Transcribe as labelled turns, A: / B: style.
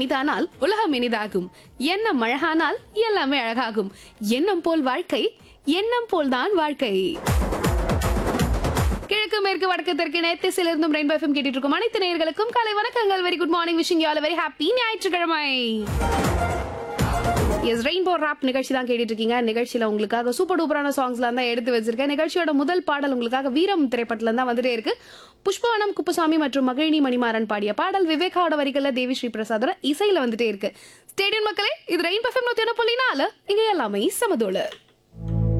A: இனிதானால் உலகம் இனிதாகும் எண்ணம் அழகானால் எல்லாமே அழகாகும் எண்ணம் போல் வாழ்க்கை எண்ணம் போல்தான் வாழ்க்கை கிழக்கு மேற்கு வடக்கு தெற்கு நேத்திசிலிருந்தும் ரெயின்போ எஃப்எம் கேட்டுட்டு இருக்கும் அனைத்து நேயர்களுக்கும் காலை வணக்கங்கள் very good morning wishing you all very happy ஞாயிற்றுக்கிழமை எஸ் ரெயின்போ ராப் நிகழ்ச்சி தான் கேட்டுட்டு இருக்கீங்க நிகழ்ச்சியில உங்களுக்காக சூப்பர் டூப்பரான சாங்ஸ்லாம் தான் எடுத்து வச்சிருக்கேன் நிகழ்ச்சியோட முதல் பாடல் உங்களுக்காக வீரம் திரைப்படத்துல தான் வந்துட்டே இருக்கு புஷ்பவனம் குப்புசாமி மற்றும் மகிழினி மணிமாறன் பாடிய பாடல் விவேகாவோட வரிகள்ல தேவி ஸ்ரீ பிரசாதோட இசையில வந்துட்டே இருக்கு ஸ்டேடியம் மக்களே இது ரெயின் பஃபம் நூத்தி ஒன்று புள்ளி நாலு இங்க எல்லாமே சமதோளு